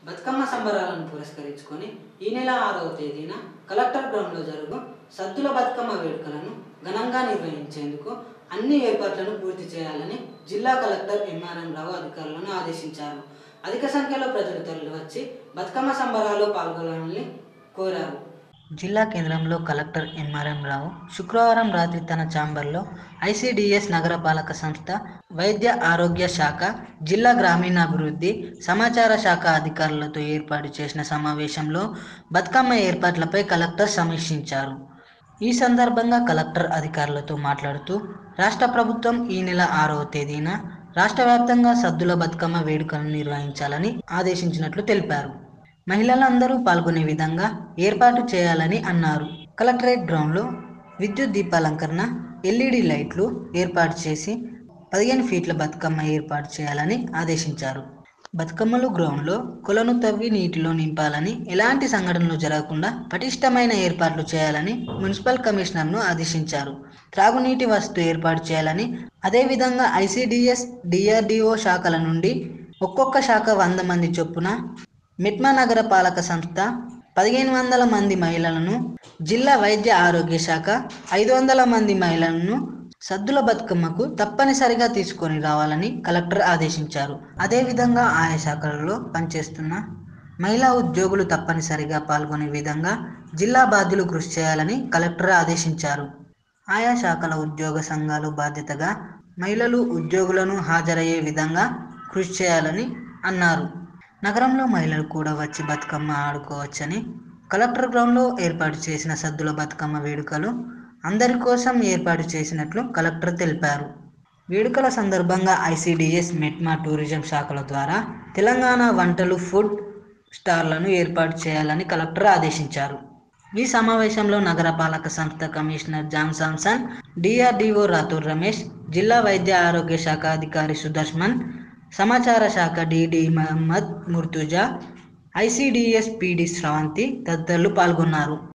బతుకమ్మ సంబరాలను పురస్కరించుకొని ఈ నెల ఆరవ తేదీన కలెక్టర్ గ్రౌండ్లో జరుగు సద్దుల బతుకమ్మ వేడుకలను ఘనంగా నిర్వహించేందుకు అన్ని ఏర్పాట్లను పూర్తి చేయాలని జిల్లా కలెక్టర్ ఎంఆర్ఎం రావు అధికారులను ఆదేశించారు అధిక సంఖ్యలో ప్రజలు తరలివచ్చి బతుకమ్మ సంబరాల్లో పాల్గొనాలని కోరారు జిల్లా కేంద్రంలో కలెక్టర్ ఎంఆర్ఎం రావు శుక్రవారం రాత్రి తన ఛాంబర్లో ఐసిడిఎస్ నగరపాలక సంస్థ వైద్య ఆరోగ్య శాఖ జిల్లా గ్రామీణాభివృద్ధి సమాచార శాఖ అధికారులతో ఏర్పాటు చేసిన సమావేశంలో బతుకమ్మ ఏర్పాట్లపై కలెక్టర్ సమీక్షించారు ఈ సందర్భంగా కలెక్టర్ అధికారులతో మాట్లాడుతూ రాష్ట్ర ప్రభుత్వం ఈ నెల ఆరవ తేదీన రాష్ట్ర వ్యాప్తంగా సద్దుల బతుకమ్మ వేడుకలను నిర్వహించాలని ఆదేశించినట్లు తెలిపారు మహిళలందరూ పాల్గొనే విధంగా ఏర్పాటు చేయాలని అన్నారు కలెక్టరేట్ గ్రౌండ్లో విద్యుత్ దీపాలంకరణ ఎల్ఈడి లైట్లు ఏర్పాటు చేసి పదిహేను ఫీట్ల బతుకమ్మ ఏర్పాటు చేయాలని ఆదేశించారు బతుకమ్మలు గ్రౌండ్లో కొలను తవ్వి నీటిలో నింపాలని ఎలాంటి సంఘటనలు జరగకుండా పటిష్టమైన ఏర్పాట్లు చేయాలని మున్సిపల్ కమిషనర్ను ఆదేశించారు త్రాగునీటి వస్తు ఏర్పాటు చేయాలని అదేవిధంగా ఐసిడిఎస్ డిఆర్డిఓ శాఖల నుండి ఒక్కొక్క శాఖ వంద మంది చొప్పున మిట్మా నగర పాలక సంస్థ పదిహేను వందల మంది మహిళలను జిల్లా వైద్య ఆరోగ్య శాఖ ఐదు వందల మంది మహిళలను సద్దుల బతుకమ్మకు తప్పనిసరిగా తీసుకొని రావాలని కలెక్టర్ ఆదేశించారు అదేవిధంగా ఆయా శాఖలలో పనిచేస్తున్న మహిళా ఉద్యోగులు తప్పనిసరిగా పాల్గొనే విధంగా జిల్లా బాధ్యులు కృషి చేయాలని కలెక్టర్ ఆదేశించారు ఆయా శాఖల ఉద్యోగ సంఘాలు బాధ్యతగా మహిళలు ఉద్యోగులను హాజరయ్యే విధంగా కృషి చేయాలని అన్నారు నగరంలో మహిళలు కూడా వచ్చి బతుకమ్మ ఆడుకోవచ్చని కలెక్టర్ గ్రౌండ్లో ఏర్పాటు చేసిన సద్దుల బతుకమ్మ వేడుకలు అందరి కోసం ఏర్పాటు చేసినట్లు కలెక్టర్ తెలిపారు వేడుకల సందర్భంగా ఐసిడిఎస్ మెట్మా టూరిజం శాఖల ద్వారా తెలంగాణ వంటలు ఫుడ్ స్టార్లను ఏర్పాటు చేయాలని కలెక్టర్ ఆదేశించారు ఈ సమావేశంలో నగరపాలక సంస్థ కమిషనర్ జాన్ సామ్సన్ డిఆర్డిఓ రాథోర్ రమేష్ జిల్లా వైద్య ఆరోగ్య శాఖ అధికారి సుదర్శమన్ సమాచార శాఖ DD Mohammed Murtuza ICDS PD Sravanthi తదితరులు పాల్గొన్నారు